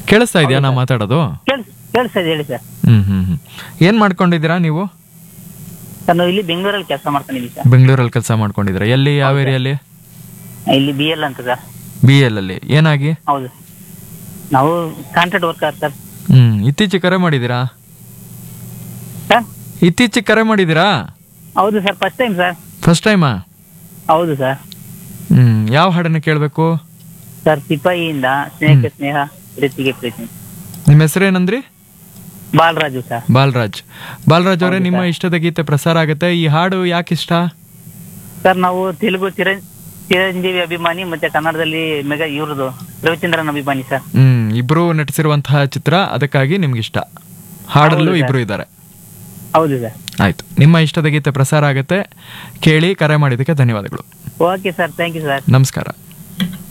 ಕೇಳಿಸ್ತಾ ಇದೆಯಾ ನಾ ಮಾತಾಡೋದು ಕೇಳಿಸ್ ಕೇಳಿಸ್ತಾ ಇದೆ ಹೇಳಿ ಸರ್ ಹ್ಮ್ ಹ್ಮ್ ಹ್ಮ್ ಏನ್ ಮಾಡ್ಕೊಂಡಿದ್ದೀರಾ ನೀವು ಸರ್ ನಾವು ಇಲ್ಲಿ ಬೆಂಗಳೂರಲ್ಲಿ ಕೆಲಸ ಮಾಡ್ಕೊಂಡಿದ್ದೀವಿ ಸರ್ ಬೆಂಗಳೂರಲ್ಲಿ ಕೆಲಸ ಮಾಡ್ಕೊಂಡಿದ್ದೀರಾ ಎಲ್ಲಿ ಯಾವ ಏರಿಯಲ್ಲಿ ಇಲ್ಲಿ ಬಿ ಎಲ್ ಅಂತ ಸರ್ ಬಿ ಎಲ್ ಅಲ್ಲಿ ಏನಾಗಿ ಹೌದು ನಾವು ಕಾಂಟ್ರಾಕ್ಟ್ ವರ್ಕರ್ ಸರ್ ಹ್ಮ್ ಇತ್ತೀಚೆಗೆ ಕರೆ ಮಾಡಿದ್ದೀರಾ ಸರ್ ಇತ್ತೀಚೆಗೆ ಕರೆ ಮಾಡಿದ್ದೀರಾ ಹೌದು sir first time sir first ಟೈಮಾ ಹೌದು ಸರ್ ಹ್ಮ್ ಯಾವ ಹಾಡನ್ನ ಕೇಳಬೇಕು ಸರ್ ಸಿಪಾಯಿಯಿಂದ ಸ್ನೇಹಕ್ಕೆ ಸ್ನೇಹ ಪ್ರೀತಿಗೆ ಪ್ರೀತಿ ನಿಮ್ಮ ಹೆಸರೇನಂದ್ರಿ ಬಾಲರಾಜು ಸರ್ ಬಾಲರಾಜ್ ಬಾಲರಾಜ್ ಅವರೇ ನಿಮ್ಮ ಇಷ್ಟದ ಗೀತೆ ಪ್ರಸಾರ ಆಗುತ್ತೆ ಈ ಹಾಡು ಯಾಕೆ ಇಷ್ಟ ಸರ್ ನಾವು ತೆಲುಗು ಚಿರ ಚಿರಂಜೀವಿ ಅಭಿಮಾನಿ ಮತ್ತೆ ಕನ್ನಡದಲ್ಲಿ ಮೆಗಾ ಇವ್ರದ್ದು ರವಿಚಂದ್ರನ್ ಅಭಿಮಾನಿ ಸರ್ ಹ್ಮ್ ಇಬ್ರು ನಟಿಸಿರುವಂತಹ ಚಿತ್ರ ಅದಕ್ಕಾಗಿ ನಿಮ್ಗೆ ಇಷ್ಟ ಹಾಡಲ್ಲೂ ಹೌದು ಇಬ್ರು ಇದ್ದಾರೆ ಹೌದು ಸರ್ ಆಯ್ತು ನಿಮ್ಮ ಇಷ್ಟದ ಗೀತೆ ಪ್ರಸಾರ ಆಗುತ್ತೆ ಕೇಳಿ ಕರೆ ಮಾಡಿದ್ದಕ್ಕೆ ಧನ್ಯವಾದಗಳು okay sir thank you sir ನಮಸ್ಕಾರ